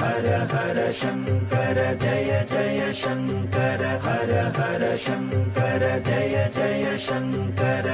ஹர ஹர சங்கர ஜய ஜய சங்கர ஹர ஹர சங்கர ஜய ஜய சங்கர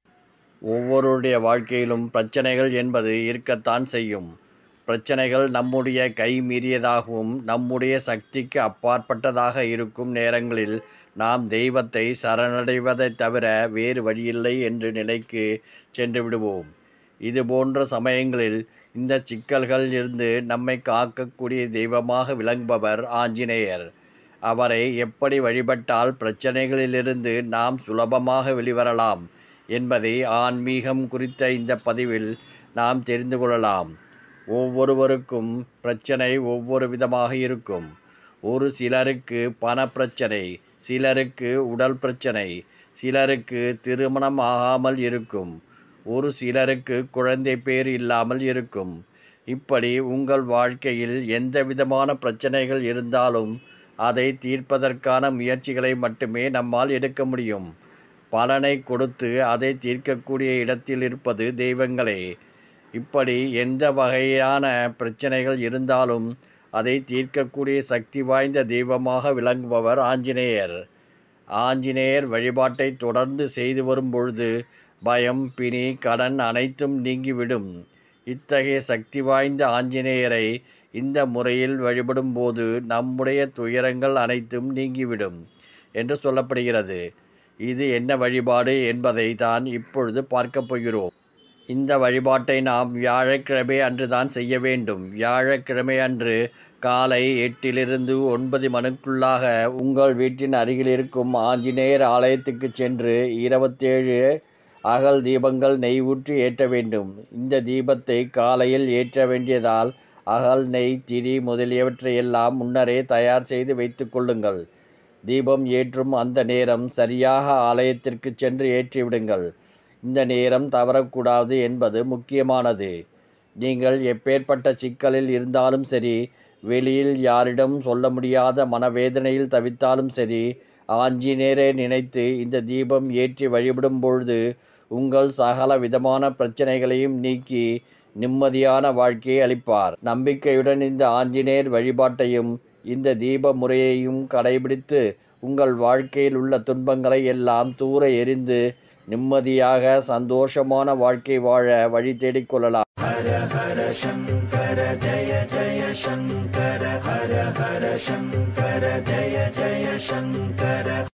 ஒவ்வொருடைய வாழ்க்கையிலும் பிரச்சனைகள் என்பது இருக்கத்தான் செய்யும் பிரச்சனைகள் நம்முடைய கை மீறியதாகவும் நம்முடைய சக்திக்கு அப்பாற்பட்டதாக இருக்கும் நேரங்களில் நாம் தெய்வத்தை சரணடைவதைத் தவிர வேறு வழியில்லை என்ற நிலைக்கு சென்று விடுவோம் இது போன்ற சமயங்களில் இந்த சிக்கல்கள் இருந்து நம்மை காக்கக்கூடிய தெய்வமாக விளங்குபவர் ஆஞ்சநேயர் அவரை எப்படி வழிபட்டால் பிரச்சனைகளிலிருந்து நாம் சுலபமாக வெளிவரலாம் என்பதை ஆன்மீகம் குறித்த இந்த பதிவில் நாம் தெரிந்து கொள்ளலாம் ஒவ்வொருவருக்கும் பிரச்சனை ஒவ்வொரு விதமாக இருக்கும் ஒரு சிலருக்கு பணப்பிரச்சனை சிலருக்கு உடல் பிரச்சனை சிலருக்கு திருமணம் ஆகாமல் இருக்கும் ஒரு சிலருக்கு குழந்தை பேர் இல்லாமல் இருக்கும் இப்படி உங்கள் வாழ்க்கையில் எந்த விதமான பிரச்சனைகள் இருந்தாலும் அதை தீர்ப்பதற்கான முயற்சிகளை மட்டுமே நம்மால் எடுக்க முடியும் பலனை கொடுத்து அதை தீர்க்கக்கூடிய இடத்தில் இருப்பது தெய்வங்களே இப்படி எந்த வகையான பிரச்சனைகள் இருந்தாலும் அதை தீர்க்கக்கூடிய சக்தி வாய்ந்த தெய்வமாக விளங்குபவர் ஆஞ்சநேயர் ஆஞ்சநேயர் வழிபாட்டை தொடர்ந்து செய்து வரும் பொழுது பயம் பிணி கடன் அனைத்தும் நீங்கிவிடும் இத்தகைய சக்தி வாய்ந்த ஆஞ்சநேயரை இந்த முறையில் வழிபடும் போது நம்முடைய துயரங்கள் அனைத்தும் நீங்கிவிடும் என்று சொல்லப்படுகிறது இது என்ன வழிபாடு என்பதை தான் இப்பொழுது பார்க்கப் போகிறோம் இந்த வழிபாட்டை நாம் வியாழக்கிழமை அன்று தான் செய்ய வேண்டும் வியாழக்கிழமை அன்று காலை எட்டிலிருந்து ஒன்பது மணிக்குள்ளாக உங்கள் வீட்டின் அருகில் இருக்கும் ஆஞ்சநேயர் ஆலயத்துக்கு சென்று இருபத்தேழு அகல் தீபங்கள் நெய் ஊற்றி ஏற்ற வேண்டும் இந்த தீபத்தை காலையில் ஏற்ற வேண்டியதால் அகல் நெய் திரி முதலியவற்றையெல்லாம் முன்னரே தயார் செய்து வைத்து கொள்ளுங்கள் தீபம் ஏற்றும் அந்த நேரம் சரியாக ஆலயத்திற்கு சென்று ஏற்றிவிடுங்கள் இந்த நேரம் தவறக்கூடாது என்பது முக்கியமானது நீங்கள் எப்பேற்பட்ட சிக்கலில் இருந்தாலும் சரி வெளியில் யாரிடம் சொல்ல முடியாத மனவேதனையில் தவித்தாலும் சரி ஆஞ்சநேயரை நினைத்து இந்த தீபம் ஏற்றி வழிபடும் பொழுது உங்கள் சகல விதமான பிரச்சனைகளையும் நீக்கி நிம்மதியான வாழ்க்கையை அளிப்பார் நம்பிக்கையுடன் இந்த ஆஞ்சநேயர் வழிபாட்டையும் இந்த தீப முறையையும் கடைபிடித்து உங்கள் வாழ்க்கையில் உள்ள துன்பங்களை எல்லாம் தூர எறிந்து நிம்மதியாக சந்தோஷமான வாழ்க்கை வாழ வழி தேடிக்கொள்ளலாம் ஹர ஹர சங்கர ஜய ஜய சங்கர ஹர ஹர சங்கர ஜய ஜய சங்கர